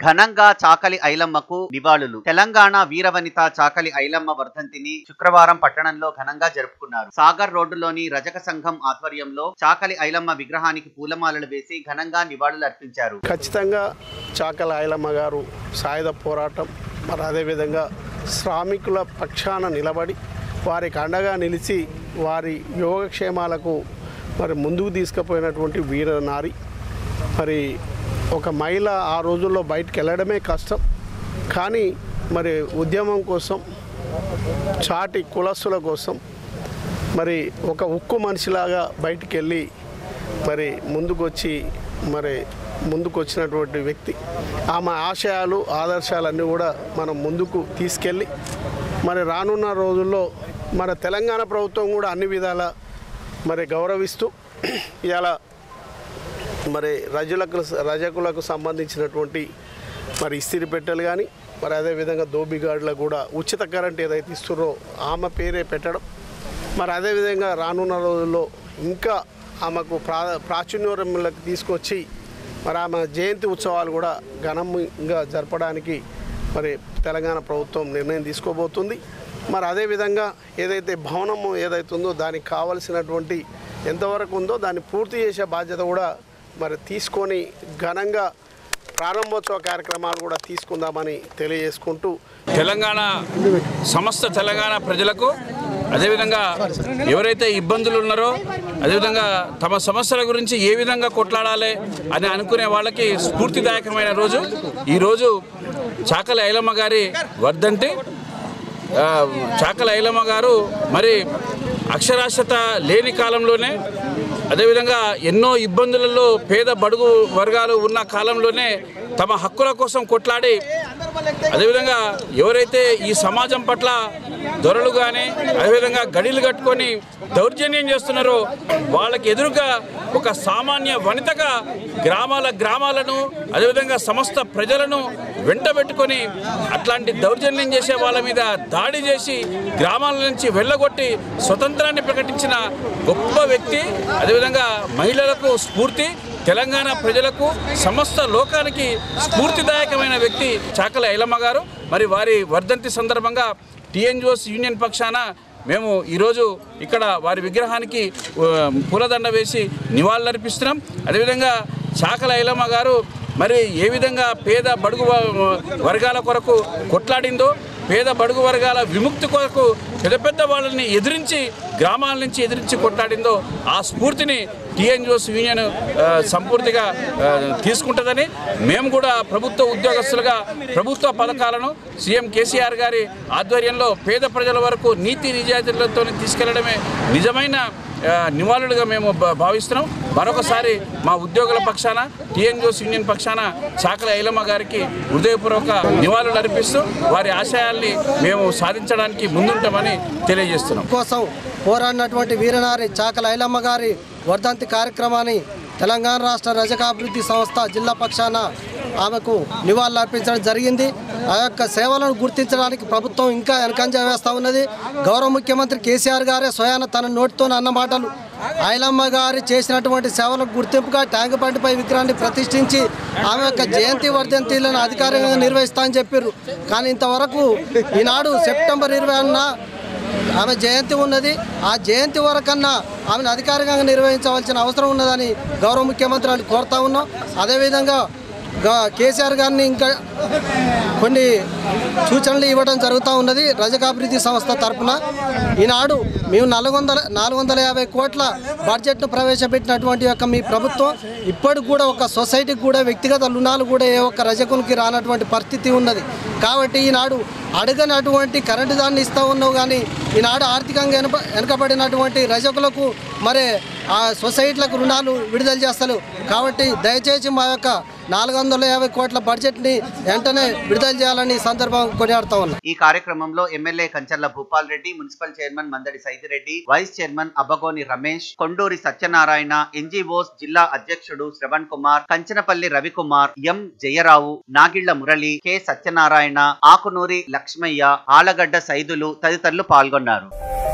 ఘనంగా చాకలి ఐలమ్మకు నివాళులు తెలంగాణ వీరవనిత చాకలి ఐలమ్మ వర్ధంతిని శుక్రవారం పట్టణంలో ఘనంగా జరుపుకున్నారు సాగర్ రోడ్డులోని రజక సంఘం ఆధ్వర్యంలో చాకలి ఐలమ్మ విగ్రహానికి పూలమాలలు వేసి ఘనంగా నివాళులు అర్పించారు ఖచ్చితంగా చాకల ఐలమ్మ గారు సాయుధ పోరాటం మరి అదేవిధంగా శ్రామికుల పక్షాన నిలబడి వారికి అండగా నిలిచి వారి యోగక్షేమాలకు మరి ముందుకు తీసుకుపోయినటువంటి వీర నారి మరి ఒక మహిళ ఆ రోజుల్లో బయటికి వెళ్ళడమే కష్టం కానీ మరి ఉద్యమం కోసం చాటి కులస్సుల కోసం మరి ఒక ఉక్కు మనిషిలాగా బయటికి వెళ్ళి మరి ముందుకొచ్చి మరి ముందుకు వచ్చినటువంటి వ్యక్తి ఆమె ఆశయాలు ఆదర్శాలన్నీ కూడా మనం ముందుకు తీసుకెళ్ళి మరి రానున్న రోజుల్లో మన తెలంగాణ ప్రభుత్వం కూడా అన్ని విధాల మరి గౌరవిస్తూ ఇలా మరి రజులకు రజకులకు సంబంధించినటువంటి మరి ఇస్తిరి పెట్టెలు కానీ మరి అదేవిధంగా దోబిగాడ్లకు కూడా ఉచిత కరెంట్ ఏదైతే ఇస్తున్నారో ఆమె పేరే పెట్టడం మరి అదేవిధంగా రానున్న రోజుల్లో ఇంకా ఆమెకు ప్రా ప్రాచుర్యంలోకి తీసుకొచ్చి మరి ఆమె జయంతి ఉత్సవాలు కూడా ఘనంగా జరపడానికి మరి తెలంగాణ ప్రభుత్వం నిర్ణయం తీసుకోబోతుంది మరి అదేవిధంగా ఏదైతే భవనము ఏదైతే ఉందో దానికి కావలసినటువంటి ఎంతవరకు ఉందో దాన్ని పూర్తి చేసే బాధ్యత కూడా మరి తీసుకొని ఘనంగా ప్రారంభోత్సవ కార్యక్రమాలు కూడా తీసుకుందామని తెలియజేసుకుంటూ తెలంగాణ సమస్త తెలంగాణ ప్రజలకు అదేవిధంగా ఎవరైతే ఇబ్బందులు ఉన్నారో అదేవిధంగా తమ సమస్యల గురించి ఏ విధంగా కొట్లాడాలి అని అనుకునే వాళ్ళకి స్ఫూర్తిదాయకమైన రోజు ఈరోజు చాకల ఐలమ్మ గారి వర్ధంతి ఆ, చాకల ఐలమ్మ గారు మరి అక్షరాస్యత లేని కాలంలోనే అదేవిధంగా ఎన్నో ఇబ్బందులలో పేద బడుగు వర్గాలు ఉన్న కాలంలోనే తమ హక్కుల కోసం కొట్లాడి అదేవిధంగా ఎవరైతే ఈ సమాజం పట్ల దొరలు కానీ అదేవిధంగా గడిలు కట్టుకొని దౌర్జన్యం చేస్తున్నారో వాళ్ళకి ఎదురుగా ఒక సామాన్య వనితగా గ్రామాల గ్రామాలను అదేవిధంగా సమస్త ప్రజలను వెంటబెట్టుకొని అట్లాంటి దౌర్జన్యం చేసే వాళ్ళ మీద దాడి చేసి గ్రామాల నుంచి వెళ్ళగొట్టి స్వతంత్రాన్ని ప్రకటించిన గొప్ప వ్యక్తి అదేవిధంగా మహిళలకు స్ఫూర్తి తెలంగాణ ప్రజలకు సమస్త లోకానికి స్ఫూర్తిదాయకమైన వ్యక్తి చాకల ఐలమ్మ గారు మరి వారి వర్ధంతి సందర్భంగా టీఎన్జిఓస్ యూనియన్ పక్షాన మేము ఈరోజు ఇక్కడ వారి విగ్రహానికి ఆ, పూలదండ వేసి నివాళులర్పిస్తున్నాం అదేవిధంగా చాకల ఐలమ్మ గారు మరి ఏ విధంగా పేద బడుగు వ- వర్గాల కొరకు కొట్లాడిందో పేద బడుగు వర్గాల విముక్తి కొరకు పెద్ద పెద్ద వాళ్ళని ఎదిరించి గ్రామాల నుంచి ఎదిరించి కొట్లాడిందో ఆ స్ఫూర్తిని టీఎన్జిఓస్ యూనియన్ ఆ, సంపూర్తిగా ఆ, తీసుకుంటుందని మేము కూడా ప్రభుత్వ ఉద్యోగస్తులుగా ప్రభుత్వ పథకాలను సీఎం కేసీఆర్ గారి ఆధ్వర్యంలో పేద ప్రజల వరకు నీతి నిజాయితీలతో తీసుకెళ్లడమే నిజమైన ఆ, నివాళులుగా మేము భా- భావిస్తున్నాం మరొకసారి మా ఉద్యోగుల పక్షాన టీఎన్జిఓస్ యూనియన్ పక్షాన చాకల ఐలమ్మ గారికి హృదయపూర్వక నివాళులు అర్పిస్తూ వారి ఆశయాల్ని మేము సాధించడానికి ముందుంటామని తెలియజేస్తున్నాం కోసం పోరాడినటువంటి వీరనారి చాకల ఐలమ్మ గారి వర్ధంతి కార్యక్రమాన్ని తెలంగాణ రాష్ట్ర రజకాభివృద్ధి సంస్థ జిల్లా పక్షాన ఆమెకు నివాళులు అర్పించడం జరిగింది ఆ యొక్క సేవలను గుర్తించడానికి ప్రభుత్వం ఇంకా వెనకంజ వేస్తూ ఉన్నది గౌరవ ముఖ్యమంత్రి కేసీఆర్ గారే స్వయాన తన నోటితో అన్న మాటలు ఐలమ్మ గారి చేసినటువంటి సేవలకు గుర్తింపుగా ట్యాంక్ బండిపై విగ్రహాన్ని ప్రతిష్ఠించి ఆమె యొక్క జయంతి వర్ధంతిలను అధికారికంగా నిర్వహిస్తా అని చెప్పారు కానీ ఇంతవరకు ఈనాడు సెప్టెంబర్ ఇరవై ఆమె జయంతి ఉన్నది ఆ జయంతి వరకన్నా ఆమెను అధికారికంగా నిర్వహించవలసిన అవసరం ఉన్నదని గౌరవ ముఖ్యమంత్రి అని కోరుతా ఉన్నాం అదేవిధంగా గా- కేసీఆర్ గారిని ఇంకా కొన్ని సూచనలు ఇవ్వడం జరుగుతూ ఉన్నది రజకాభివృద్ధి సంస్థ తరపున ఈనాడు మేము నాలుగు వందల నాలుగు వందల యాభై కోట్ల బడ్జెట్ను ప్రవేశపెట్టినటువంటి యొక్క మీ ప్రభుత్వం ఇప్పటికి కూడా ఒక సొసైటీకి కూడా వ్యక్తిగత రుణాలు కూడా ఏ ఒక్క రజకునికి రానటువంటి పరిస్థితి ఉన్నది కాబట్టి ఈనాడు అడగనటువంటి కరెంటు దాన్ని ఇస్తూ ఉన్నావు కానీ ఈనాడు ఆర్థికంగా వెనుక వెనుకబడినటువంటి రజకులకు మరి ఆ సొసైటీలకు రుణాలు విడుదల చేస్తారు కాబట్టి దయచేసి మా యొక్క నాలుగు వందల యాభై కోట్ల బడ్జెట్ని వెంటనే విడుదల చేయాలని ఈ సందర్భంగా కొనియాడుతా ఉన్నాం ఈ కార్యక్రమంలో MLA Kancharla Bhupal Reddy municipal chairman Mandadi Saidireddy vice chairman Abbagoni Ramesh Konduri Satyanarayana NGOs జిల్లా అధ్యక్షుడు శ్రవణ్ కుమార్ కంచనపల్లి రవికుమార్ ఎం జయరావు నాగిళ్ల మురళి కె సత్యనారాయణ ఆకునూరి లక్ష్మయ్య ఆలగడ్డ సైదులు తదితరులు పాల్గొన్నారు